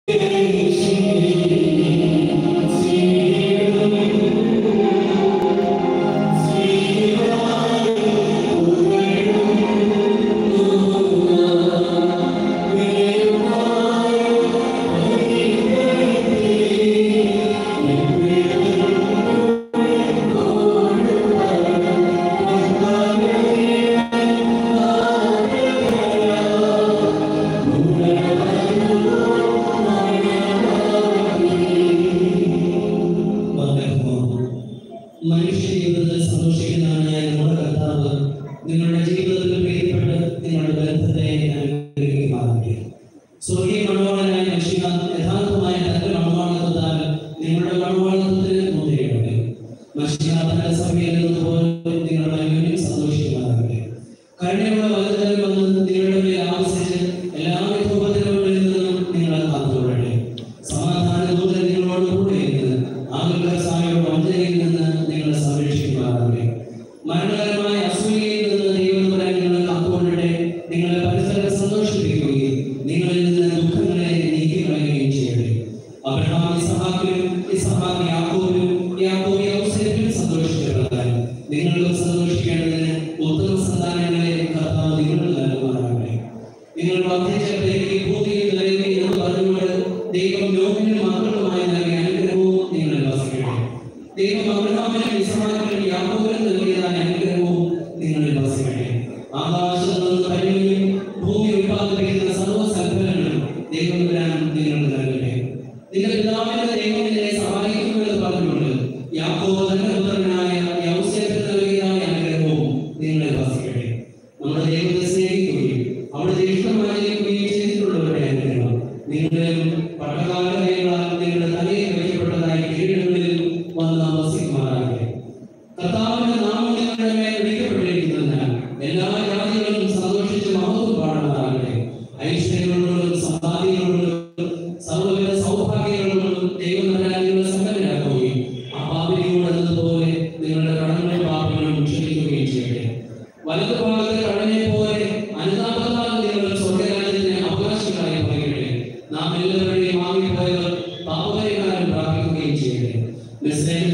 മനുഷ്യ ജീവിതത്തിൽ സന്തോഷിക്കുന്നതാണ് നമ്മുടെ കർത്താവ് നിങ്ങളുടെ ജീവിതത്തിൽ പ്രിയപ്പെട്ട് നിങ്ങളുടെ ബന്ധത്തെ അനുഗ്രഹിക്കുമാറാകട്ടെ സ്വർഗീയ മണവാളനായ മനുഷ്യ യഥാർത്ഥമായ തന്റെ മണവാളത്വത്താൽ നിങ്ങളുടെ മണവാളത്വത്തിന് മുദ്രയിടട്ടെ മനുഷ്യ തന്റെ സഭയിൽ നിന്നതുപോലെ നിങ്ങളുടെ അന്യോന്യം സന്തോഷിക്കുമാറാകട്ടെ കഴിഞ്ഞുള്ള വലുതരം വന്ന് നിങ്ങളുടെ മേൽ ആവശ്യിച്ച് എല്ലാവിധ ഉപദ്രവങ്ങളിൽ നിന്നും നിങ്ങളെ കാത്തുകൊള്ളട്ടെ സമാധാന ദൂതൻ നിങ്ങളോട് കൂടെ ഇരുന്ന് ആകർഷായുടെ വഞ്ചനയിൽ നിന്ന് നിങ്ങളെ സംരക്ഷിക്കുമാറാകട്ടെ മരണകരമായ അസൂയയിൽ നിന്ന് ദൈവം നിങ്ങളെ കാത്തുകൊള്ളട്ടെ നിങ്ങളെ പരസ്പരം സന്തോഷിപ്പിക്കുകയും നിങ്ങളിൽ നിന്ന് ദുഃഖങ്ങളെ നീക്കിക്കളയുകയും ചെയ്യട്ടെ അബ്രഹാം ഇസഹാക്കിലും ഇസഹാക്ക് യാക്കോബിലും യാക്കോബ് യൗസേപ്പിലും സന്തോഷിച്ച പ്രകാരം നിങ്ങളും സന്തോഷിക്കേണ്ടതിന് ഉത്തമ സന്താനങ്ങളെ കർത്താവ് നിങ്ങൾ നൽകുമാറാകട്ടെ നിങ്ങൾ വർദ്ധിച്ചപ്പോഴേക്ക് ഭൂമിയിൽ നിറയുകയും എന്ന് പറഞ്ഞുകൊണ്ട് ദൈവം യോഗ്യനും മക്കളുമായി നൽകിയ അനുഗ്രഹവും നിങ്ങൾ വസിക്കട്ടെ ദൈവം അബ്രഹാമിനും ഇസഹാക്കിനും യാക്കോബിനും നൽകിയതായ അനുഗ്രഹവും നിങ്ങളിൽ വസിക്കട്ടെ ആകാശത്ത് നിന്ന് പരിമിതിയും ഭൂമി ഉത്പാദിപ്പിക്കുന്ന സർവ്വ സൽഫലങ്ങളും ദൈവം വരാൻ നിങ്ങൾക്ക് നൽകട്ടെ നിന്റെ പിതാവിന്റെ ദൈവം നിന്നെ സഹായിക്കുമെന്ന് പറഞ്ഞുകൊണ്ട് യാക്കോബ് തന്റെ പുത്രനായ യൗസേപ്പിന് നൽകിയതായ അനുഗ്രഹവും നിങ്ങളിൽ വസിക്കട്ടെ നമ്മുടെ ദൈവത്തെ സ്നേഹിക്കുകയും അവിടുത്തെ ഇഷ്ടമായിരിക്കുകയും ചെയ്തിട്ടുള്ളവരുടെ അനുഗ്രഹം നിങ്ങളിലും പട്ടകാലങ്ങളാൽ നിങ്ങളുടെ തലയിൽ വയ്ക്കപ്പെട്ടതായ കീഴുകളിൽ വന്ന് വസിക്കുമാറാകട്ടെ കർത്താവിന്റെ നാമം നിങ്ങളുടെ മേൽ വിളിക്കപ്പെട്ടിരിക്കുന്നതിനാൽ എല്ലാ ജാതികളും സന്തോഷിച്ച് മഹത്വം പാടുമാറാകട്ടെ ഐശ്വര്യങ്ങളോടും സമ്പാദ്യങ്ങളോടും സർവ്വവിധ സൗഭാഗ്യങ്ങളോടും ദൈവം നിങ്ങളെ സമ്പന്നരാക്കുകയും ആ പാപിനിയോടെന്നതുപോലെ നിങ്ങളുടെ കടങ്ങളും പാപങ്ങളും ക്ഷമിക്കുകയും ചെയ്യട്ടെ വലതു ഭാഗത്തെ കടനെ പോലെ അനുതാപത്താൽ നിങ്ങൾ സ്വർഗരാജ്യത്തിന് അവകാശികളായി പറയട്ടെ നാം എല്ലാവരുടെയും വാങ്ങിപ്പോയവർ പാപപരിഹാരം പ്രാപിക്കുകയും ചെയ്യട്ടെ മിസ്രൈമിൽ